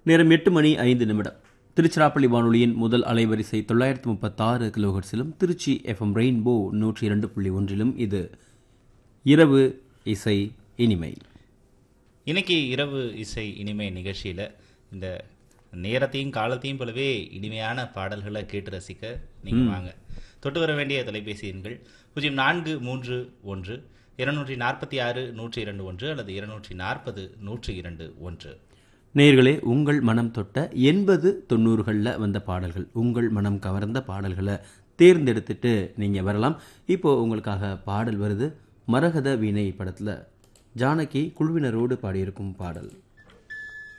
நேரம் எட்டு மணி ஐந்து நிமிடம் திருச்சிராப்பள்ளி வானொலியின் முதல் அலைவரிசை தொள்ளாயிரத்து முப்பத்தாறு கிலோஹெர்ட்ஸிலும் திருச்சி எஃப்எம் ரெயின்போ நூற்றி இரண்டு புள்ளி ஒன்றிலும் இது இரவு இசை இனிமை இன்னைக்கு இரவு இசை இனிமை நிகழ்ச்சியில் இந்த நேரத்தையும் காலத்தையும் போலவே இனிமையான பாடல்களை கேட்டு ரசிக்க நீங்கள் வாங்க தொட்டு வர வேண்டிய தொலைபேசி எண்கள் பூஜ்ஜியம் நான்கு மூன்று ஒன்று இருநூற்றி நாற்பத்தி ஆறு நூற்றி இரண்டு ஒன்று அல்லது இருநூற்றி நாற்பது நூற்றி இரண்டு ஒன்று நேயர்களே உங்கள் மனம் தொட்ட எண்பது தொண்ணூறுகளில் வந்த பாடல்கள் உங்கள் மனம் கவர்ந்த பாடல்களை தேர்ந்தெடுத்துட்டு நீங்கள் வரலாம் இப்போ உங்களுக்காக பாடல் வருது மரகத வீணை படத்தில் ஜானகி குழுவினரோடு பாடியிருக்கும் பாடல்